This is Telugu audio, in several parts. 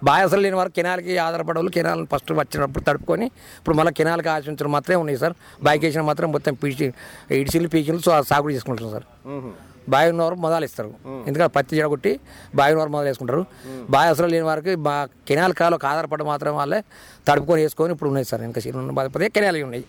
బాయ్ అసలు లేని వారు కెనాల్కి ఆధారపడే వాళ్ళు కెనాల్ ఫస్ట్ వచ్చినప్పుడు తడుపుకొని ఇప్పుడు మళ్ళీ కెనాల్కి ఆశించడం మాత్రమే ఉన్నాయి సార్ బాయ్కి వేసిన మాత్రం మొత్తం పీచి ఇడిచిలు పీచిలు సా- సాగుడు చేసుకుంటారు సార్ బావి ఉన్నవారు మొదలు ఇస్తారు ఎందుకంటే పత్తి జడగొట్టి బావి ఉన్నవారు మొదలు వేసుకుంటారు బావి అసలు లేని వారికి బా కెనాల్ కాలువకి ఆధారపడడం మాత్రం వాళ్ళే తడుపుకొని వేసుకొని ఇప్పుడు ఉన్నాయి సార్ ఇంకా చిన్న పదే కెనాల్ ఉన్నాయి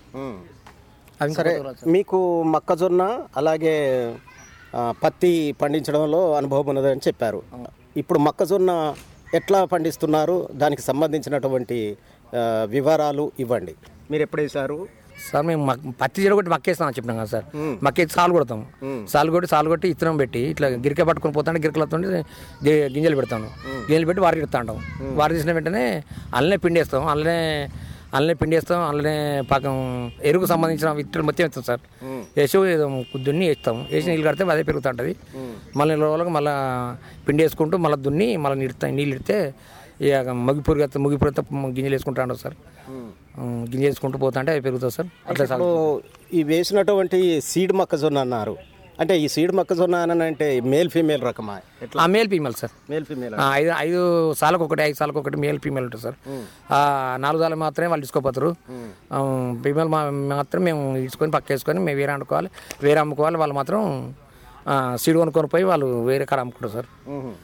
అవి ఇంకా సరే మీకు మొక్కజొన్న అలాగే ఆ, పత్తి పండించడంలో అనుభవం ఉన్నదని చెప్పారు ఇప్పుడు మొక్కజొన్న ఎట్లా పండిస్తున్నారు దానికి సంబంధించినటువంటి ఆ, వివరాలు ఇవ్వండి మీరు ఎప్పుడు వేశారు సార్ మేము మక్- పత్తి జడగొట్టి మక్కేస్తాం అని చెప్పినాం కదా సార్ మక్కేసి సాలు కొడతాం సాలు కొట్టి సాలు కొట్టి ఇత్తనం పెట్టి ఇట్లా గిరిక పట్టుకొని పోతాంటే గిరికలతో గింజలు పెడతాను గింజలు పెట్టి వారి ఇడతాంటాం వారి తీసిన వెంటనే అల్లనే పిండేస్తాం అల్లనే అల్లనే పిండేస్తాం అల్లనే పాకం ఎరుకు సంబంధించిన విత్తనం మొత్తం వేస్తాం సార్ వేసి ఏదో దున్ని వేస్తాం వేసి నీళ్ళు కడితే అదే పెరుగుతుంటుంది మళ్ళీ నెల రోజులకు మళ్ళీ పిండి వేసుకుంటూ మళ్ళీ దున్ని మళ్ళీ నీడుతా నీళ్ళు ఇడితే ఇక మగిపూరి ముగిపూరి గింజలు వేసుకుంటా సార్ ఉమ్, గింజ వేసుకుంటూ పోతా అంటే అవి పెరుగుతుంది సార్ అట్లా సాగు ఇప్పుడు ఈ వేసినటువంటి సీడ్ మొక్కజొన్న అన్నారు అంటే ఈ సీడ్ మొక్కజొన్న అని అంటే మేల్ ఫీమేల్ రకమా ఎట్లా ఆ male female sir male female ఆ, ఐదు ఐదు సార్లకు ఒకటి ఐదు సార్లకు ఒకటి మేల్ ఫీమేల్ ఉంటుంది సార్ ఆ, నాలుగు సార్లు మాత్రమే వాళ్ళు తీసుకోపోతారు ఫీమేల్ మా మాత్రం మేము ఇచ్చుకొని పక్క వేసుకొని మేము వేరే వండుకోవాలి వేరే అమ్ముకోవాలి వాళ్ళు మాత్రం ఆ, సీడ్ కొనుక్కొని పోయి వాళ్ళు వేరే కాడ అమ్ముకుంటారు సార్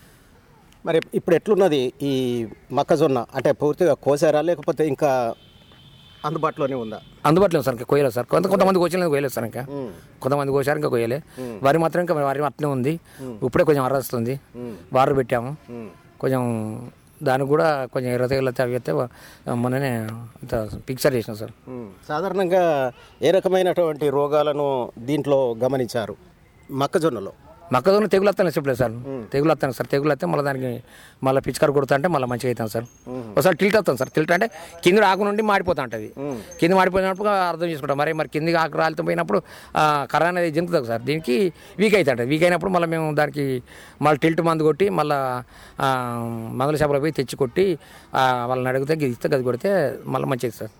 మరి ఇప్పుడు ఎట్లున్నది ఈ మొక్కజొన్న అంటే పూర్తిగా కోసారా లేకపోతే ఇంకా అందుబాటులోనే ఉందా అందుబాటులో ఉంది సార్ ఇంకా కొయ్యలేదు సార్ కొంత కొంతమంది కోచలేదు కొయ్యలేదు సార్ ఇంకా కొంతమంది కోసారు ఇంకా కొయ్యలే వరి మాత్రం ఇంకా వరి అట్లనే ఉంది ఇప్పుడే కొంచెం అర్రస్తుంది వాటర్ పెట్టాము కొంచెం దానికి కూడా కొంచెం ఎర్ర తెగలతే అవి అయితే మొన్ననే అంత పిక్చర్ చేసిన సార్ సాధారణంగా ఏ రకమైనటువంటి రోగాలను దీంట్లో గమనించారు మొక్కజొన్నలో మొక్కజొన్న తెగులు వస్తాను చెప్పలేదు సార్ తెగులు వస్తాను సార్ తెగులు వస్తే మళ్ళీ దానికి మళ్ళీ పిచికారు కొడుతా అంటే మళ్ళీ మంచిగా అవుతాం సార్ ఒకసారి టిల్ట్ అవుతాం సార్ టిల్ట్ అంటే కింద ఆకు నుండి మాడిపోతా ఉంటుంది కింద మాడిపోయినప్పుడు అర్థం చేసుకుంటాం మరి మరి కింది ఆకు రాలితో పోయినప్పుడు ఆ, కర్ర అనేది జంకుతుంది సార్ దీనికి వీక్ అవుతుంటుంది వీక్ అయినప్పుడు మళ్ళీ మేము దానికి మళ్ళీ టిల్ట్ మందు కొట్టి మళ్ళీ మందుల షాపులో పోయి తెచ్చి కొట్టి ఆ, వాళ్ళని అడిగితే ఇది ఇస్తే గది కొడితే మళ్ళీ మంచిది సార్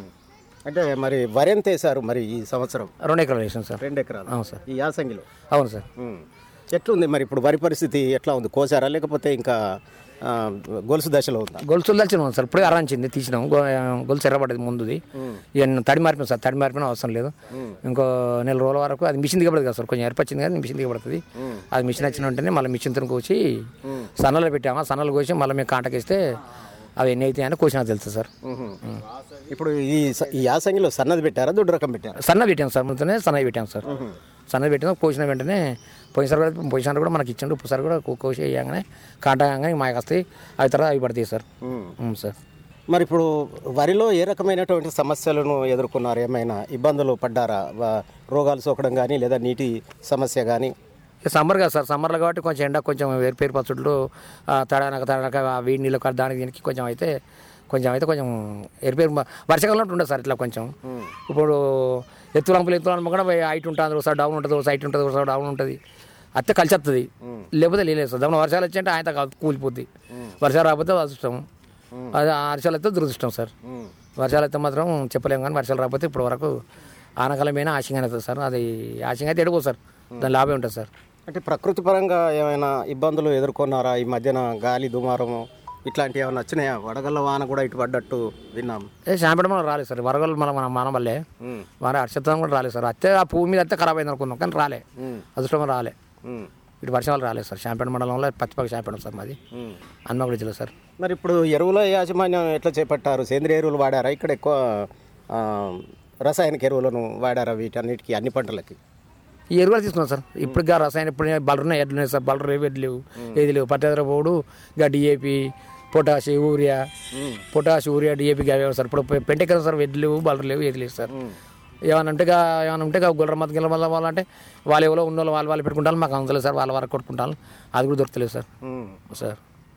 అంటే మరి వరి ఎంత వేశారు మరి ఈ సంవత్సరం రెండు ఎకరాలు వేసాం సార్ రెండు ఎకరాలు అవును సార్ ఈ యాసంగిలో అవును సార్ ఎట్లుంది మరి ఇప్పుడు వరి పరిస్థితి ఎట్లా ఉంది కోసారా లేకపోతే ఇంకా ఆ, గొలుసు దశలో ఉందా గొలుసులు దల్చిన సార్ ఇప్పుడే అరాంచింది తీసినాం గొ- గొలుసు ఎర్రబడ్డది ముందుది ఇక తడి మారిపోయింది సార్ తడి మారిపోయిన అవసరం లేదు ఇంకో నెల రోజుల వరకు అది మిషన్ దిగబడదు కదా సార్ కొంచెం ఎరపచ్చింది కానీ మిషన్ దిగబడుతుంది అది మిషన్ వచ్చిన వెంటనే మళ్ళీ మిషన్ తో కోసి సన్నలు పెట్టాము సన్నలు కోసి మళ్ళీ మేము కాంటకిస్తే అవి ఎన్ని అవుతాయి అని కోసినా తెలుస్తుంది సార్ ఇప్పుడు ఈ స- ఈ యాసంగిలో సన్నది పెట్టారా దొడ్డు రకం పెట్టారా సన్న పెట్టాం సార్ ముందునే సన్నవి పెట్టాం సార్ సన్నది పెట్టినా కోసిన వెంటనే పోయినసారి కూడా పోయినసారి కూడా మనకి ఇచ్చిండు ఒకసారి కూడా కో- కోసి వేయగానే కాంటగానే మాకు వస్తాయి అవి తర్వాత అవి పడతాయి సార్ అవును సార్ మరి ఇప్పుడు వరిలో ఏ రకమైనటువంటి సమస్యలను ఎదుర్కొన్నారు ఏమైనా ఇబ్బందులు పడ్డారా వ- రోగాలు సోకడం కానీ లేదా నీటి సమస్య కానీ ఇక సమ్మర్ కదా సార్ సమ్మర్లో కాబట్టి కొంచెం ఎండ కొంచెం వేరు పేరు పచ్చుట్లు తడానక తడానక ఆ వేడి నీళ్ళు కా- దానికి దీనికి కొంచెం అయితే కొంచెం అయితే కొంచెం ఎరిపేరు వర్షాకాలంలో ఉంటుంది సార్ ఇట్లా కొంచెం ఇప్పుడు ఎత్తు రంపులు ఎత్తు రంపు కూడా హైట్ ఉంటుంది ఒకసారి డౌన్ ఉంటుంది ఒకసారి హైట్ ఉంటుంది ఒకసారి డౌన్ ఉంటుంది అత్తే కలిసి వస్తుంది లేకపోతే లేదు సార్ దాని వర్షాలు వచ్చి అంటే ఆయన కూలిపోద్ది వర్షాలు రాకపోతే అదృష్టం అది ఆ వర్షాలు అయితే దురదృష్టం సార్ వర్షాలు అయితే మాత్రం చెప్పలేము కానీ వర్షాలు రాకపోతే ఇప్పుడు వరకు ఆనకాలమైన ఆశంగా అవుతుంది సార్ అది ఆశంగా అయితే ఎడుకో సార్ దాని లాభం ఉంటుంది సార్ అంటే ప్రకృతి పరంగా ఏమైనా ఇబ్బందులు ఎదుర్కొన్నారా ఈ మధ్యన గాలి దుమారము ఇట్లాంటివి ఏమైనా వచ్చినాయా వడగళ్ళ వాన కూడా ఇటు పడ్డట్టు విన్నాం ఏ శాంపడం మనం రాలేదు సార్ వరగలు మన మన మన వల్లే మరి అర్షత్వం కూడా రాలేదు సార్ అత్తే ఆ భూమి మీద అత్తే ఖరాబ్ అయింది అనుకున్నాం కానీ రాలే అదృష్టం రాలే ఇటు వర్షాలు రాలేదు సార్ శాంపేట మండలంలో పచ్చిపాక శాంపేట సార్ మాది హన్మకుడి జిల్లా సార్ మరి ఇప్పుడు ఎరువుల యాజమాన్యం ఎట్లా చేపట్టారు సేంద్రియ ఎరువులు వాడారా ఇక్కడ ఎక్కువ ఆ, రసాయనిక ఎరువులను వాడారా వీటన్నిటికీ అన్ని పంటలకి ఈ ఎరువులు తీసుకున్నాం సార్ ఇప్పుడు గా రసాయన ఇప్పుడు బలరు ఉన్నాయి ఎడ్లు ఉన్నాయి సార్ బలరు రేవు ఎడ్లు లేవు ఏది లేవు పట్టేదర పోడు ఇంకా DAP potash urea potash urea DAP అవే సార్ ఇప్పుడు పెంటెక్కర సార్ ఎడ్లు లేవు బలరు లేవు ఏది లేవు సార్ ఏమైనా ఉంటే గా- ఏమైనా ఉంటే గుల్లర మత గిల్ల వల్ల వాళ్ళంటే వాళ్ళు ఎవరో ఉన్న వాళ్ళు వాళ్ళు వాళ్ళు పెట్టుకుంటారు మాకు అందలేదు సార్ వాళ్ళ వరకు కొట్టుకుంటాను అది కూడా దొరకలేదు సార్ సార్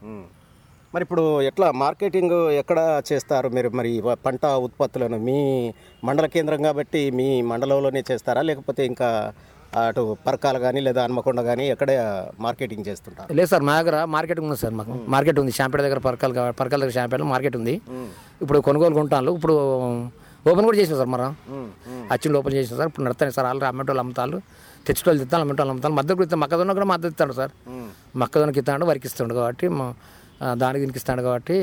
మరి ఇప్పుడు ఎట్లా మార్కెటింగ్ ఎక్కడ చేస్తారు మీరు మరి వ- పంట ఉత్పత్తులను మీ మండల కేంద్రం కాబట్టి మీ మండలంలోనే చేస్తారా లేకపోతే ఇంకా అటు పరకాలు కానీ లేదా హన్మకొండ కానీ ఎక్కడ మార్కెటింగ్ చేస్తుంటారు లేదు సార్ మా దగ్గర మార్కెట్ ఉంది సార్ మాకు మార్కెట్ ఉంది షాంపేట దగ్గర పరకాల కా- పరకాల దగ్గర షాంపేట మార్కెట్ ఉంది ఇప్పుడు కొనుగోలు కొంటాను ఇప్పుడు ఓపెన్ కూడా చేసాం సార్ మనం అచ్చిన ఓపెన్ చేసాం సార్ ఇప్పుడు నడతాను సార్ ఆల్రెడీ అమ్మేటోళ్ళు అమ్ముతారు తెచ్చుకోవాలి తిత్తాను అమ్మేటోళ్ళు అమ్ముతాను మద్దతు కూడా ఇస్తాను మొక్కజొన్న కూడా మద్దతు ఇస్తాడు సార్ మొక్కజొన్నకి ఇస్తాడు వరికి ఇస్తాడు కాబట్టి మా- ఆ, దానికి దీనికి ఇస్తాడు కాబట్టి